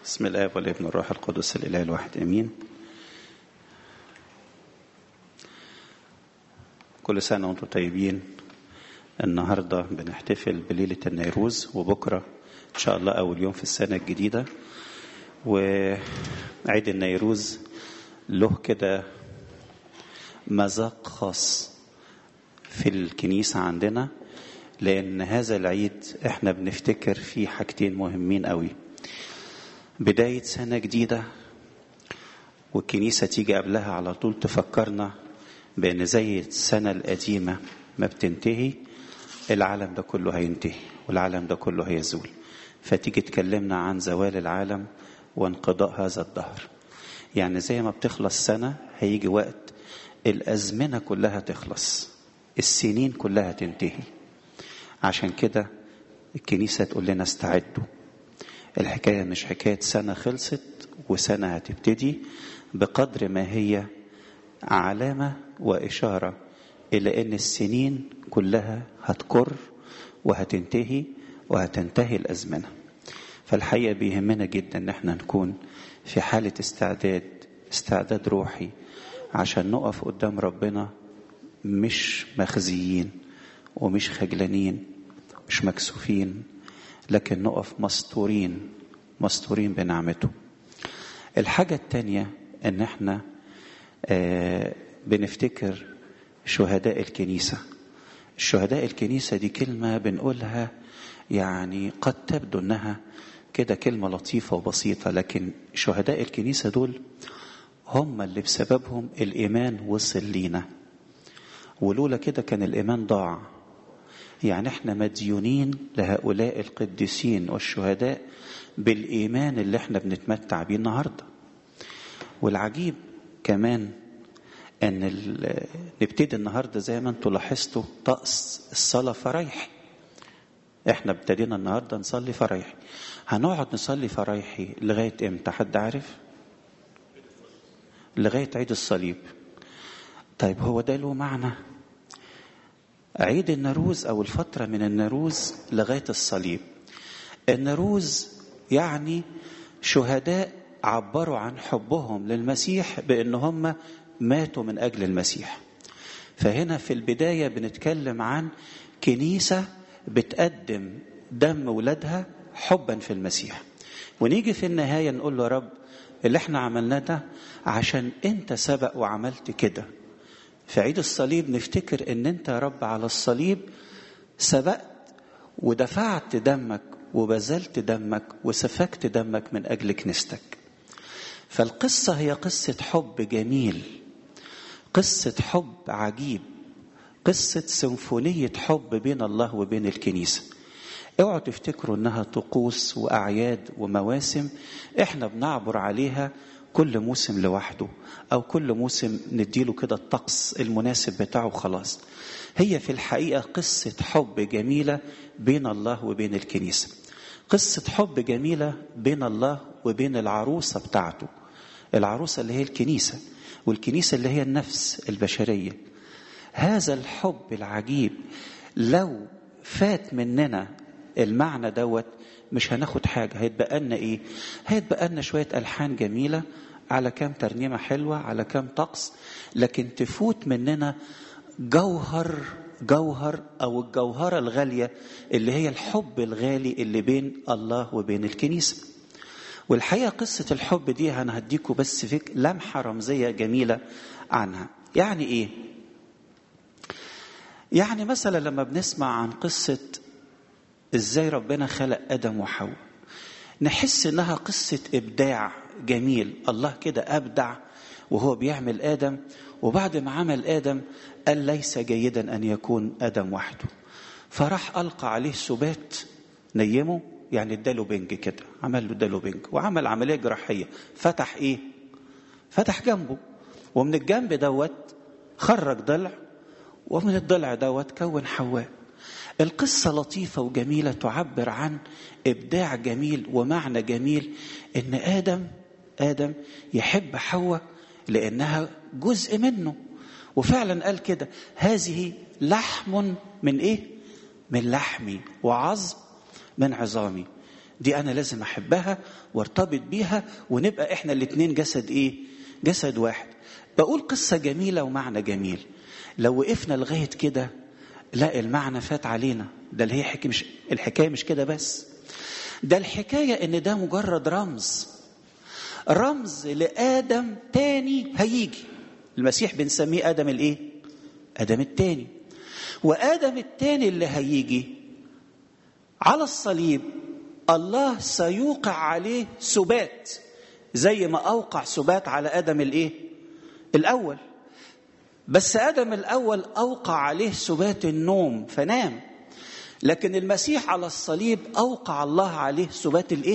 بسم الآب والابن والروح القدس الإله الواحد أمين كل سنة وانتم طيبين النهاردة بنحتفل بليلة النيروز وبكرة إن شاء الله أول يوم في السنة الجديدة وعيد النيروز له كده مذاق خاص في الكنيسة عندنا لأن هذا العيد احنا بنفتكر فيه حاجتين مهمين قوي بداية سنة جديدة والكنيسة تيجي قبلها على طول تفكرنا بأن زي السنة القديمة ما بتنتهي العالم ده كله هينتهي والعالم ده كله هيزول فتيجي تكلمنا عن زوال العالم وانقضاء هذا الدهر يعني زي ما بتخلص سنة هيجي وقت الأزمنة كلها تخلص السنين كلها تنتهي عشان كده الكنيسة تقول لنا استعدوا الحكاية مش حكاية سنة خلصت وسنة هتبتدي بقدر ما هي علامة وإشارة إلى أن السنين كلها هتكر وهتنتهي وهتنتهي الأزمنة فالحقيقة بيهمنا جدا أن احنا نكون في حالة استعداد استعداد روحي عشان نقف قدام ربنا مش مخزيين ومش خجلانين مش مكسوفين لكن نقف مستورين مستورين بنعمته الحاجة التانية ان احنا آه بنفتكر شهداء الكنيسة شهداء الكنيسة دي كلمة بنقولها يعني قد تبدو انها كده كلمة لطيفة وبسيطة لكن شهداء الكنيسة دول هم اللي بسببهم الإيمان وصل لينا ولولا كده كان الإيمان ضاع يعني احنا مديونين لهؤلاء القديسين والشهداء بالإيمان اللي احنا بنتمتع بيه النهاردة والعجيب كمان ان نبتدي النهارده زي ما انتم لاحظتوا طقس الصلاه فرايحي احنا ابتدينا النهارده نصلي فرايحي هنقعد نصلي فرايحي لغايه امتى حد عارف لغايه عيد الصليب طيب هو ده له معنى عيد النروز او الفتره من النروز لغايه الصليب النروز يعني شهداء عبروا عن حبهم للمسيح بان هم ماتوا من اجل المسيح فهنا في البدايه بنتكلم عن كنيسه بتقدم دم ولادها حبا في المسيح ونيجي في النهايه نقول له يا رب اللي احنا عملناه ده عشان انت سبق وعملت كده في عيد الصليب نفتكر ان انت يا رب على الصليب سبقت ودفعت دمك وبذلت دمك وسفكت دمك من اجل كنيستك فالقصه هي قصه حب جميل قصه حب عجيب قصه سيمفونيه حب بين الله وبين الكنيسه اوعوا تفتكروا انها طقوس واعياد ومواسم احنا بنعبر عليها كل موسم لوحده او كل موسم نديله كده الطقس المناسب بتاعه خلاص هي في الحقيقه قصه حب جميله بين الله وبين الكنيسه قصه حب جميله بين الله وبين العروسه بتاعته العروسه اللي هي الكنيسه والكنيسه اللي هي النفس البشريه هذا الحب العجيب لو فات مننا المعنى دوت مش هناخد حاجه هيتبقى لنا ايه هيتبقى لنا شويه الحان جميله على كام ترنيمه حلوه على كام طقس لكن تفوت مننا جوهر جوهر او الجوهره الغاليه اللي هي الحب الغالي اللي بين الله وبين الكنيسه والحقيقه قصه الحب دي انا هديكم بس فيك لمحه رمزيه جميله عنها يعني ايه يعني مثلا لما بنسمع عن قصه ازاي ربنا خلق ادم وحواء نحس انها قصه ابداع جميل الله كده ابدع وهو بيعمل ادم وبعد ما عمل ادم قال ليس جيدا ان يكون ادم وحده فراح القى عليه سبات نيمه يعني اداله بنج كده عمل له اداله بنج وعمل عمليه جراحيه فتح ايه فتح جنبه ومن الجنب دوت خرج ضلع ومن الضلع دوت كون حواء القصة لطيفة وجميلة تعبر عن إبداع جميل ومعنى جميل إن آدم آدم يحب حواء لأنها جزء منه وفعلا قال كده هذه لحم من إيه؟ من لحمي وعظم من عظامي دي انا لازم احبها وارتبط بيها ونبقى احنا الاتنين جسد ايه جسد واحد بقول قصة جميلة ومعنى جميل لو وقفنا لغاية كده لا المعنى فات علينا ده اللي هي حكي مش الحكاية مش كده بس ده الحكاية ان ده مجرد رمز رمز لآدم تاني هيجي المسيح بنسميه آدم الايه آدم التاني وآدم التاني اللي هيجي على الصليب الله سيوقع عليه سبات زي ما أوقع سبات على آدم الايه الأول بس آدم الأول أوقع عليه سبات النوم فنام لكن المسيح على الصليب أوقع الله عليه سبات الإيه؟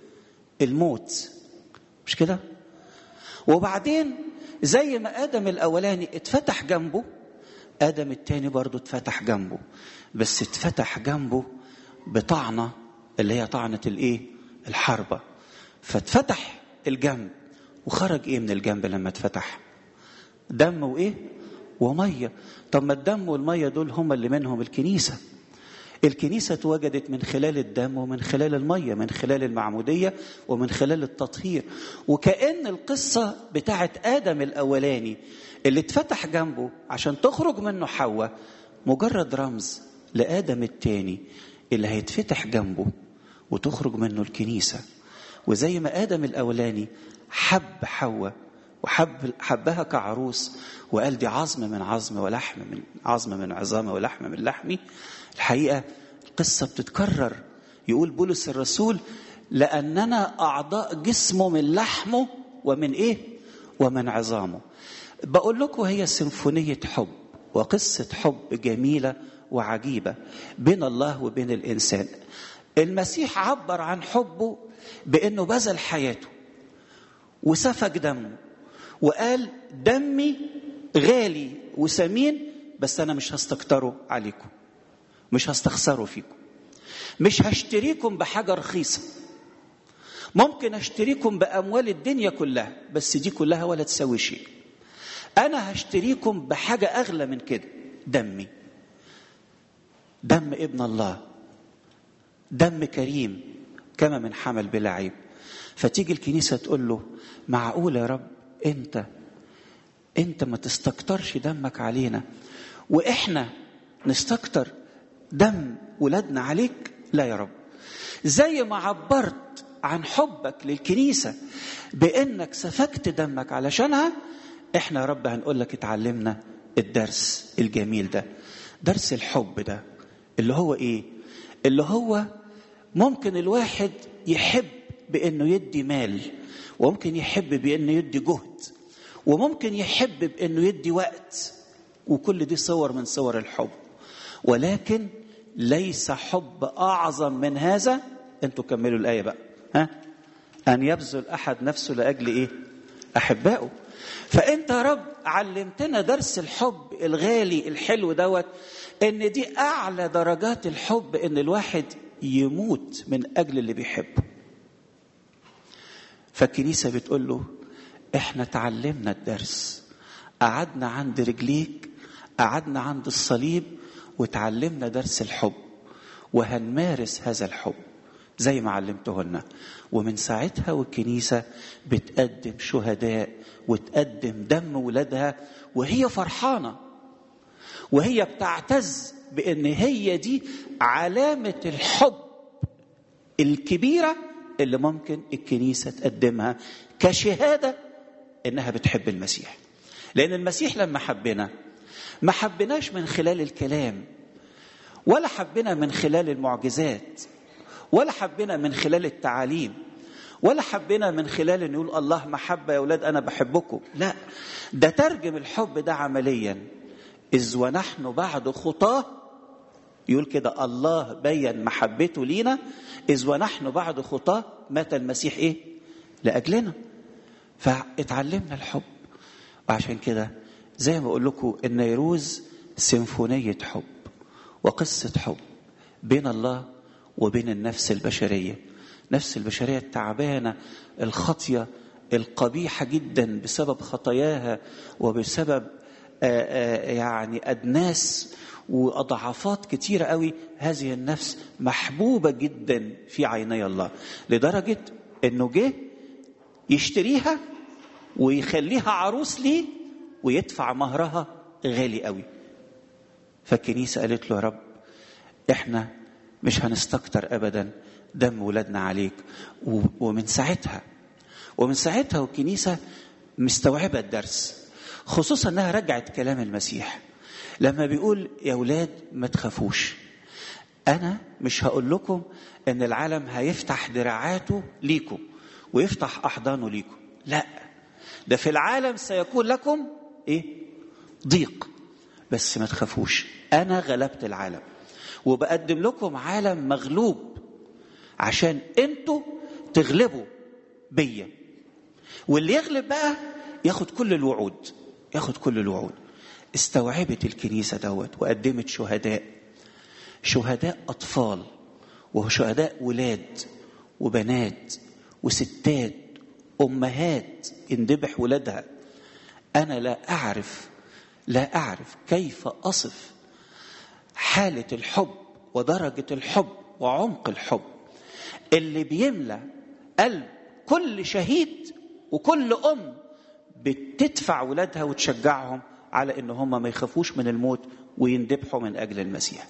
الموت مش كده؟ وبعدين زي ما آدم الأولاني اتفتح جنبه آدم التاني برضه اتفتح جنبه بس اتفتح جنبه بطعنة اللي هي طعنة الإيه؟ الحربة فاتفتح الجنب وخرج إيه من الجنب لما اتفتح؟ دم وايه وميه طب ما الدم والميه دول هم اللي منهم الكنيسه الكنيسه اتوجدت من خلال الدم ومن خلال الميه من خلال المعموديه ومن خلال التطهير وكأن القصه بتاعت ادم الاولاني اللي اتفتح جنبه عشان تخرج منه حواء مجرد رمز لادم التاني اللي هيتفتح جنبه وتخرج منه الكنيسه وزي ما ادم الاولاني حب حواء وحب حبها كعروس وقال دي عظم من عظم ولحم من عظم من عظامه ولحم من لحمي الحقيقه القصه بتتكرر يقول بولس الرسول لاننا اعضاء جسمه من لحمه ومن ايه ومن عظامه بقول لكم هي سيمفونيه حب وقصه حب جميله وعجيبه بين الله وبين الانسان المسيح عبر عن حبه بانه بذل حياته وسفك دمه وقال دمي غالي وثمين بس انا مش هستكتره عليكم مش هستخسره فيكم مش هشتريكم بحاجه رخيصه ممكن اشتريكم باموال الدنيا كلها بس دي كلها ولا تساوي شيء انا هشتريكم بحاجه اغلى من كده دمي دم ابن الله دم كريم كما من حمل بلا عيب فتيجي الكنيسه تقول له معقول يا رب انت انت ما تستكترش دمك علينا واحنا نستكتر دم ولادنا عليك لا يا رب زي ما عبرت عن حبك للكنيسة بانك سفكت دمك علشانها احنا يا رب هنقول لك اتعلمنا الدرس الجميل ده درس الحب ده اللي هو ايه اللي هو ممكن الواحد يحب بانه يدي مال وممكن يحب بانه يدي جهد وممكن يحب بانه يدي وقت وكل دي صور من صور الحب ولكن ليس حب اعظم من هذا انتوا كملوا الايه بقى ها ان يبذل احد نفسه لاجل ايه احبائه فانت يا رب علمتنا درس الحب الغالي الحلو دوت ان دي اعلى درجات الحب ان الواحد يموت من اجل اللي بيحبه فالكنيسه بتقول له احنا تعلمنا الدرس قعدنا عند رجليك قعدنا عند الصليب وتعلمنا درس الحب وهنمارس هذا الحب زي ما علمته لنا ومن ساعتها والكنيسة بتقدم شهداء وتقدم دم ولادها وهي فرحانة وهي بتعتز بأن هي دي علامة الحب الكبيرة اللي ممكن الكنيسة تقدمها كشهادة إنها بتحب المسيح لأن المسيح لما حبنا ما حبناش من خلال الكلام ولا حبنا من خلال المعجزات ولا حبنا من خلال التعاليم ولا حبنا من خلال ان يقول الله محبه يا اولاد انا بحبكم لا ده ترجم الحب ده عمليا اذ ونحن بعد خطاه يقول كده الله بين محبته لينا اذ ونحن بعد خطاه مات المسيح ايه لاجلنا فاتعلمنا الحب وعشان كده زي ما بقول لكم النيروز سيمفونيه حب وقصه حب بين الله وبين النفس البشريه نفس البشريه التعبانه الخطيه القبيحه جدا بسبب خطاياها وبسبب يعني أدناس وأضعافات كتيرة قوي هذه النفس محبوبة جدا في عيني الله لدرجة أنه جه يشتريها ويخليها عروس ليه ويدفع مهرها غالي قوي فالكنيسة قالت له يا رب احنا مش هنستكتر ابدا دم ولادنا عليك ومن ساعتها ومن ساعتها والكنيسة مستوعبة الدرس خصوصا انها رجعت كلام المسيح لما بيقول يا ولاد ما تخافوش انا مش هقول لكم ان العالم هيفتح دراعاته ليكم ويفتح احضانه ليكم لا ده في العالم سيكون لكم ايه ضيق بس ما تخافوش انا غلبت العالم وبقدم لكم عالم مغلوب عشان انتوا تغلبوا بيا واللي يغلب بقى ياخد كل الوعود ياخد كل الوعود استوعبت الكنيسه دوت وقدمت شهداء شهداء اطفال وشهداء ولاد وبنات وستات امهات اندبح ولادها انا لا اعرف لا اعرف كيف اصف حاله الحب ودرجه الحب وعمق الحب اللي بيملى قلب كل شهيد وكل ام بتدفع ولادها وتشجعهم على ان هم ما يخافوش من الموت ويندبحوا من اجل المسيح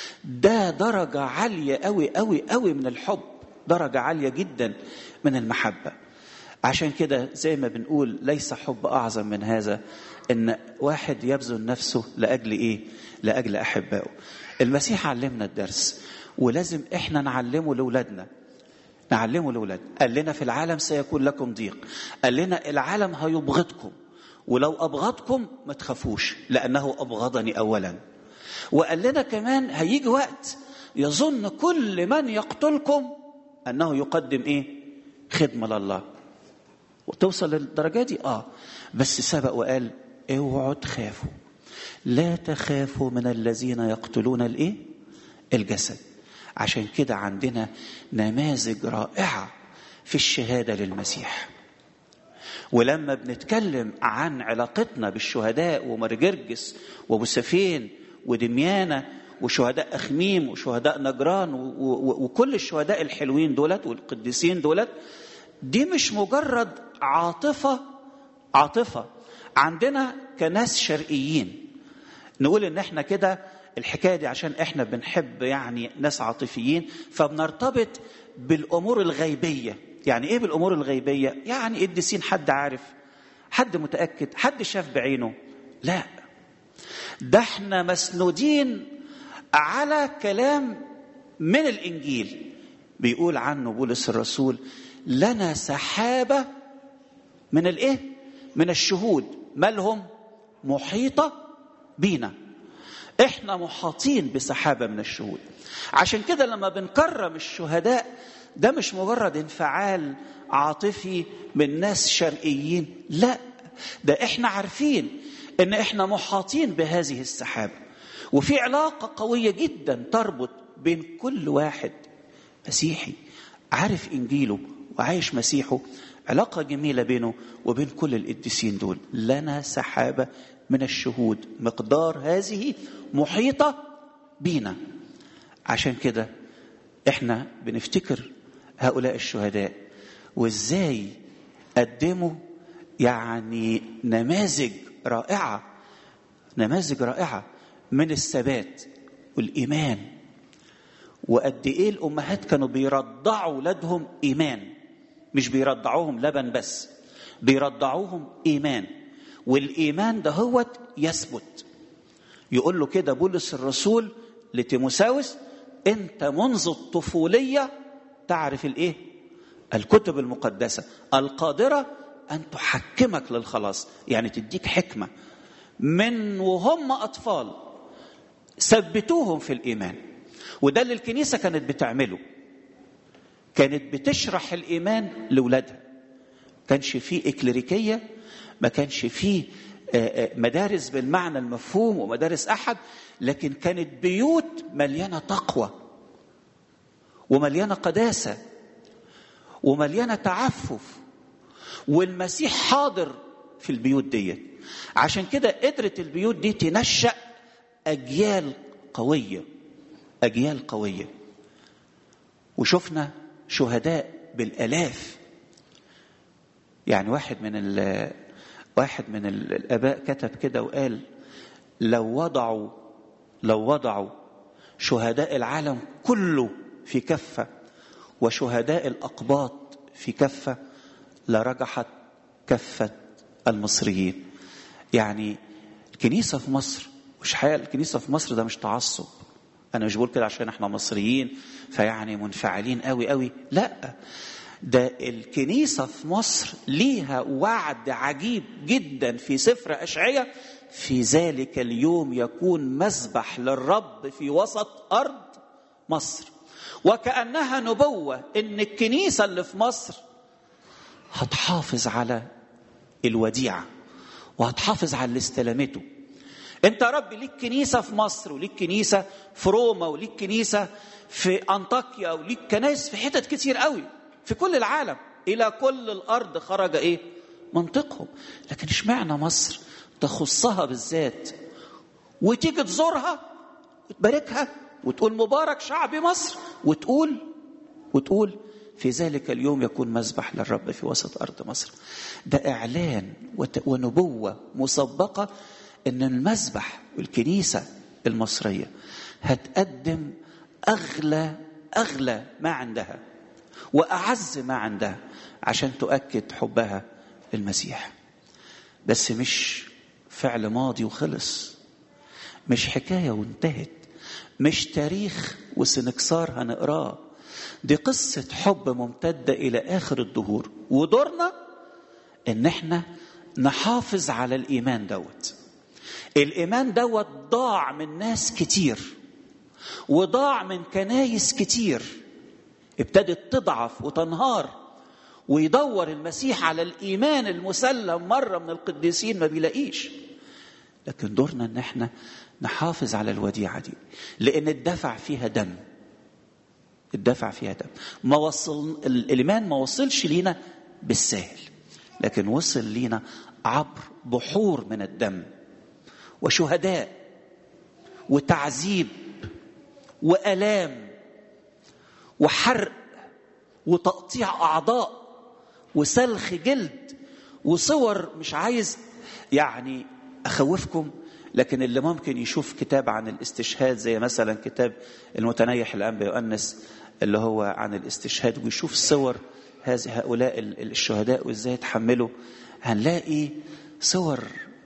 ده درجه عاليه قوي قوي قوي من الحب درجه عاليه جدا من المحبه عشان كده زي ما بنقول ليس حب اعظم من هذا ان واحد يبذل نفسه لاجل ايه لاجل احبائه المسيح علمنا الدرس ولازم احنا نعلمه لاولادنا نعلمه لاولادنا قال لنا في العالم سيكون لكم ضيق قال لنا العالم هيبغضكم ولو ابغضكم ما تخافوش لانه ابغضني اولا وقال لنا كمان هيجي وقت يظن كل من يقتلكم انه يقدم ايه خدمه لله وتوصل للدرجه دي اه بس سبق وقال اوعوا تخافوا لا تخافوا من الذين يقتلون الايه الجسد عشان كده عندنا نماذج رائعه في الشهاده للمسيح ولما بنتكلم عن علاقتنا بالشهداء ومرجرجس وبوسفين ودميانة وشهداء أخميم وشهداء نجران وكل الشهداء الحلوين دولت والقديسين دولت دي مش مجرد عاطفة عاطفة عندنا كناس شرقيين نقول ان احنا كده الحكايه دي عشان احنا بنحب يعني ناس عاطفيين فبنرتبط بالامور الغيبيه يعني ايه بالامور الغيبيه يعني قديسين حد عارف حد متاكد حد شاف بعينه لا ده احنا مسنودين على كلام من الانجيل بيقول عنه بولس الرسول لنا سحابه من الايه من الشهود مالهم محيطه بينا احنا محاطين بسحابه من الشهود عشان كده لما بنكرم الشهداء ده مش مجرد انفعال عاطفي من ناس شرقيين لا ده احنا عارفين ان احنا محاطين بهذه السحابه وفي علاقه قويه جدا تربط بين كل واحد مسيحي عارف انجيله وعايش مسيحه علاقه جميله بينه وبين كل القديسين دول لنا سحابه من الشهود مقدار هذه محيطه بينا عشان كده احنا بنفتكر هؤلاء الشهداء وازاي قدموا يعني نماذج رائعه نماذج رائعه من الثبات والايمان وقد ايه الامهات كانوا بيرضعوا اولادهم ايمان مش بيرضعوهم لبن بس بيرضعوهم ايمان والايمان ده هو يثبت يقول له كده بولس الرسول لتيموساوس انت منذ الطفوليه تعرف الايه الكتب المقدسه القادره ان تحكمك للخلاص يعني تديك حكمه من وهم اطفال ثبتوهم في الايمان وده اللي الكنيسه كانت بتعمله كانت بتشرح الايمان لاولادها كانش فيه اكليريكيه ما كانش فيه مدارس بالمعنى المفهوم ومدارس احد لكن كانت بيوت مليانه تقوى ومليانه قداسه ومليانه تعفف والمسيح حاضر في البيوت ديت عشان كده قدرت البيوت دي تنشأ أجيال قوية أجيال قوية وشفنا شهداء بالآلاف يعني واحد من ال واحد من الآباء كتب كده وقال لو وضعوا لو وضعوا شهداء العالم كله في كفة وشهداء الأقباط في كفة لرجحت كفة المصريين يعني الكنيسة في مصر مش حقيقة الكنيسة في مصر ده مش تعصب أنا مش بقول كده عشان احنا مصريين فيعني منفعلين قوي قوي لا ده الكنيسة في مصر ليها وعد عجيب جدا في سفر أشعية في ذلك اليوم يكون مذبح للرب في وسط أرض مصر وكأنها نبوة إن الكنيسة اللي في مصر هتحافظ على الوديعة وهتحافظ على اللي استلمته انت يا رب ليك كنيسة في مصر وليك كنيسة في روما وليك كنيسة في أنطاكيا وليك كنايس في حتت كتير قوي في كل العالم إلى كل الأرض خرج إيه منطقهم لكن اشمعنى مصر تخصها بالذات وتيجي تزورها وتباركها وتقول مبارك شعب مصر وتقول وتقول في ذلك اليوم يكون مذبح للرب في وسط أرض مصر ده إعلان ونبوة مسبقة ان المذبح والكنيسه المصريه هتقدم اغلى اغلى ما عندها واعز ما عندها عشان تؤكد حبها للمسيح بس مش فعل ماضي وخلص مش حكايه وانتهت مش تاريخ وسنكسار هنقراه دي قصه حب ممتده الى اخر الدهور ودورنا ان احنا نحافظ على الايمان دوت الإيمان دوت ضاع من ناس كتير وضاع من كنايس كتير ابتدت تضعف وتنهار ويدور المسيح على الإيمان المسلم مرة من القديسين ما بيلاقيش لكن دورنا ان احنا نحافظ على الوديعة دي لأن الدفع فيها دم الدفع فيها دم ما وصل الإيمان ما وصلش لينا بالسهل لكن وصل لينا عبر بحور من الدم وشهداء وتعذيب والام وحرق وتقطيع اعضاء وسلخ جلد وصور مش عايز يعني اخوفكم لكن اللي ممكن يشوف كتاب عن الاستشهاد زي مثلا كتاب المتنيح الانبا يؤنس اللي هو عن الاستشهاد ويشوف صور هذه هؤلاء الشهداء وازاي يتحملوا هنلاقي صور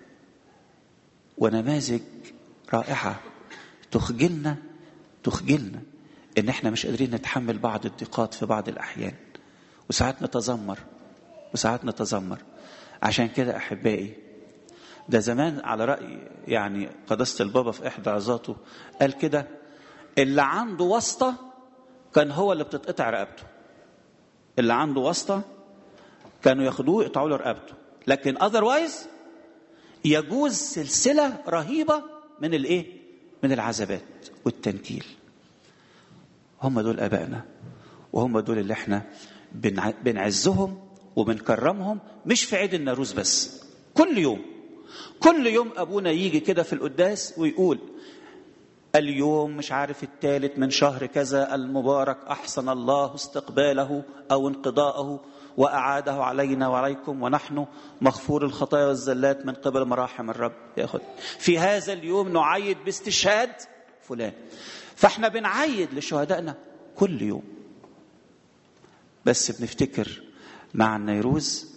ونماذج رائعة تخجلنا تخجلنا ان احنا مش قادرين نتحمل بعض الضيقات في بعض الاحيان وساعات نتذمر وساعات نتذمر عشان كده احبائي ده زمان على راي يعني قداسه البابا في احدى عظاته قال كده اللي عنده واسطه كان هو اللي بتتقطع رقبته اللي عنده واسطه كانوا ياخدوه يقطعوا له رقبته لكن اذروايز يجوز سلسله رهيبه من الايه من العذابات والتنكيل هم دول ابائنا وهم دول اللي احنا بنعزهم وبنكرمهم مش في عيد الناروز بس كل يوم كل يوم ابونا يجي كده في القداس ويقول اليوم مش عارف الثالث من شهر كذا المبارك احسن الله استقباله او انقضاءه واعاده علينا وعليكم ونحن مغفور الخطايا والزلات من قبل مراحم الرب ياخد في هذا اليوم نعيد باستشهاد فلان فاحنا بنعيد لشهدائنا كل يوم بس بنفتكر مع النيروز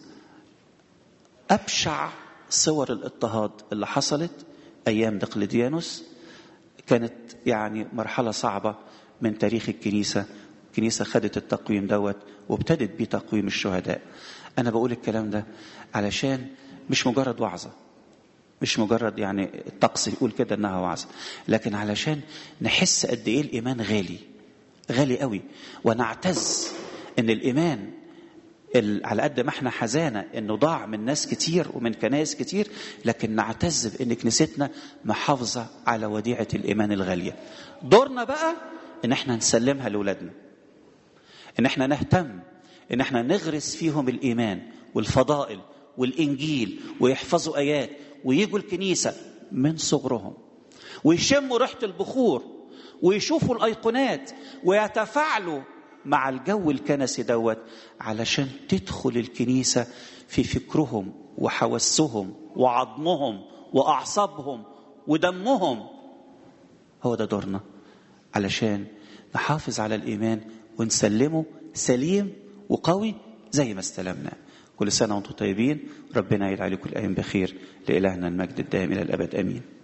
ابشع صور الاضطهاد اللي حصلت ايام دقلديانوس كانت يعني مرحله صعبه من تاريخ الكنيسه الكنيسه خدت التقويم دوت وابتدت بيه تقويم الشهداء انا بقول الكلام ده علشان مش مجرد وعظه مش مجرد يعني الطقس يقول كده انها وعظه لكن علشان نحس قد ايه الايمان غالي غالي قوي ونعتز ان الايمان على قد ما احنا حزانة انه ضاع من ناس كتير ومن كنايس كتير لكن نعتز بان كنيستنا محافظة على وديعة الايمان الغالية دورنا بقى ان احنا نسلمها لاولادنا ان احنا نهتم ان احنا نغرس فيهم الايمان والفضائل والانجيل ويحفظوا ايات ويجوا الكنيسة من صغرهم ويشموا ريحة البخور ويشوفوا الأيقونات ويتفاعلوا مع الجو الكنسي دوت علشان تدخل الكنيسة في فكرهم وحواسهم وعظمهم وأعصابهم ودمهم هو ده دورنا علشان نحافظ على الإيمان ونسلمه سليم وقوي زي ما استلمناه كل سنة وانتم طيبين ربنا يجعل عليكم الأيام بخير لإلهنا المجد الدائم إلى الأبد آمين